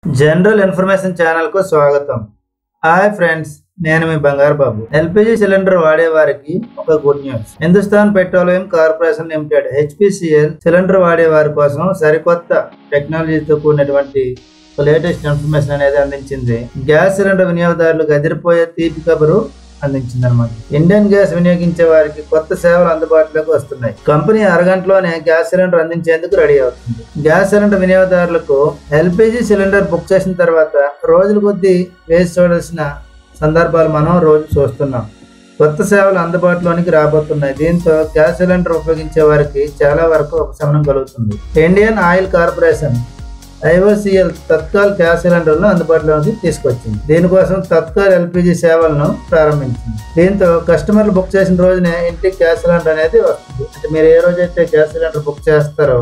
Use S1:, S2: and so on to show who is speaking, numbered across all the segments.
S1: general information channel కు స్వాగతం hi friends నేను మీ బంగారు బాబు ఎల్పిజి సిలిండర్ వాడే వారికి ఒక good news Hindustan petroleum corporation limited HPCL cylinder వాడే వారి కోసం సరికొత్త టెక్నాలజీతో కూడినటువంటి లేటెస్ట్ ఇన్ఫర్మేషన్ అనేది అందించింది గ్యాస్ సిలిండర్ వినియోగదారులకు అదిరిపోయే తీపి కబురు అందించింది అనమాట ఇండియన్ గ్యాస్ వినియోగించే వారికి కొత్త సేవలు అందుబాటులోకి వస్తున్నాయి కంపెనీ అరగంటలోనే గ్యాస్ సిలిండర్ అందించేందుకు రెడీ అవుతుంది గ్యాస్ సిలిండర్ వినియోగదారులకు ఎల్పిజి సిలిండర్ బుక్ చేసిన తర్వాత రోజుల కొద్దీ వేసి చూడాల్సిన సందర్భాలు మనం రోజు చూస్తున్నాం కొత్త సేవలు అందుబాటులోనికి రాబోతున్నాయి దీంతో గ్యాస్ సిలిండర్ ఉపయోగించే వారికి చాలా వరకు ఉపశమనం కలుగుతుంది Indian oil corporation IOCL Tatkal gas సిలిండర్లను అందుబాటులోకి తీసుకొచ్చింది దీనికోసం తత్కాల్ ఎల్పిజి సేవలను ప్రారంభించింది దీంతో కస్టమర్లు బుక్ చేసిన రోజునే ఇంటికి గ్యాస్ సిలిండర్ అనేది వస్తుంది అంటే మీరు ఏ రోజైతే గ్యాస్ సిలిండర్ బుక్ చేస్తారో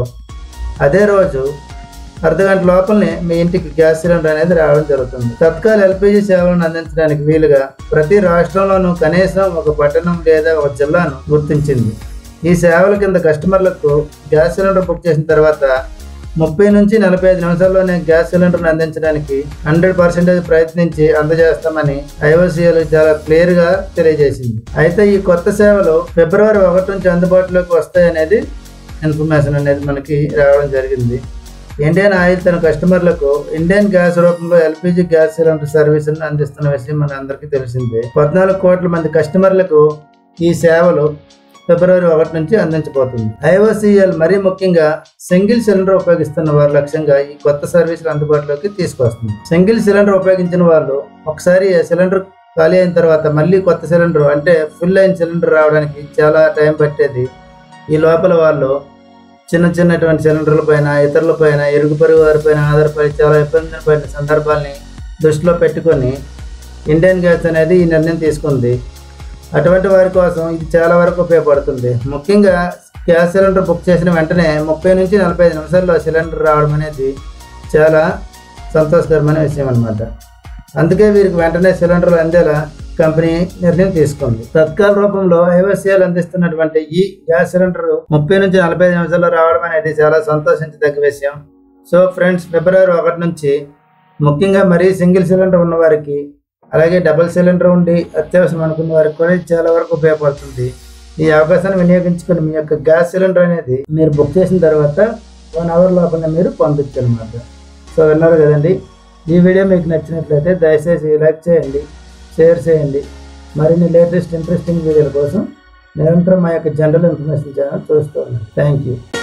S1: అదే రోజు అర్ధగంట లోపలనే మీ ఇంటికి గ్యాస్ సిలిండర్ అనేది రావడం జరుగుతుంది తత్కాల్ ఎల్పిజి సేవలను అందించడానికి వీలుగా ప్రతి రాష్ట్రంలోనూ కనీసం ఒక పట్టణం లేదా ఒక జిల్లాను గుర్తించింది ఈ సేవల కింద కస్టమర్లకు గ్యాస్ సిలిండర్ బుక్ చేసిన తర్వాత ముప్పై నుంచి నలభై ఐదు నిమిషాల్లోనే గ్యాస్ సిలిండర్ను అందించడానికి హండ్రెడ్ పర్సెంటేజ్ ప్రయత్నించి అందజేస్తామని ఐఓసీఎల్ చాలా క్లియర్ గా తెలియజేసింది అయితే ఈ కొత్త సేవలు ఫిబ్రవరి ఒకటి నుంచి అందుబాటులోకి వస్తాయనేది ఇన్ఫర్మేషన్ అనేది మనకి రావడం జరిగింది ఇండియన్ ఆయిల్ తన కస్టమర్లకు ఇండియన్ గ్యాస్ రూపంలో ఎల్పిజి గ్యాస్ సిలిండర్ సర్వీసులను అందిస్తున్న విషయం మన అందరికీ తెలిసిందే పద్నాలుగు కోట్ల మంది కస్టమర్లకు ఈ సేవలు ఫిబ్రవరి ఒకటి నుంచి అందించబోతుంది ఐఓసిఎల్ మరీ ముఖ్యంగా సింగిల్ సిలిండర్ ఉపయోగిస్తున్న వారి లక్ష్యంగా ఈ కొత్త సర్వీసులు అందుబాటులోకి తీసుకొస్తుంది సింగిల్ సిలిండర్ ఉపయోగించిన వాళ్ళు ఒకసారి ఆ సిలిండర్ ఖాళీ అయిన తర్వాత మళ్ళీ కొత్త సిలిండర్ అంటే ఫుల్ అయిన సిలిండర్ రావడానికి చాలా టైం పట్టేది ఈ లోపల వాళ్ళు చిన్న చిన్నటువంటి సిలిండర్ల పైన ఇతరుల పైన ఇరుగు పొరుగు వారి పైన ఆధారపడి చాలా ఇబ్బంది పడిన సందర్భాల్ని దృష్టిలో పెట్టుకొని ఇండియన్ గ్యాస్ అనేది ఈ నిర్ణయం తీసుకుంది అటువంటి వారి కోసం ఇది చాలా వరకు ఉపయోగపడుతుంది ముఖ్యంగా గ్యాస్ సిలిండర్ బుక్ చేసిన వెంటనే ముప్పై నుంచి నలభై ఐదు నిమిషాల్లో సిలిండర్ రావడం అనేది చాలా సంతోషకరమైన విషయం అనమాట అందుకే వీరికి వెంటనే సిలిండర్లు అందేలా కంపెనీ నిర్ణయం తీసుకుంది తత్కాల రూపంలో ఐవోసీఎల్ అందిస్తున్నటువంటి ఈ గ్యాస్ సిలిండర్ ముప్పై నుంచి నలభై ఐదు నిమిషాల్లో రావడం అనేది చాలా సంతోషించదగ్గ విషయం సో ఫ్రెండ్స్ ఫిబ్రవరి ఒకటి నుంచి ముఖ్యంగా మరీ సింగిల్ సిలిండర్ ఉన్న వారికి అలాగే డబుల్ సిలిండర్ ఉండి అత్యవసరం అనుకున్న వారికి కూడా ఇది చాలా వరకు ఉపయోగపడుతుంది ఈ అవకాశాన్ని వినియోగించుకుని మీ యొక్క గ్యాస్ సిలిండర్ అనేది మీరు బుక్ చేసిన తర్వాత వన్ అవర్ లోపల మీరు పంపించనమాట సో విన్నారు కదండి ఈ వీడియో మీకు నచ్చినట్లయితే దయచేసి లైక్ చేయండి షేర్ చేయండి మరిన్ని లేటెస్ట్ ఇంట్రెస్టింగ్ వీడియోల కోసం నిరంతరం మా యొక్క జనరల్ ఇన్ఫర్మేషన్ ఛానల్ చూస్తూ ఉన్నాను థ్యాంక్ యూ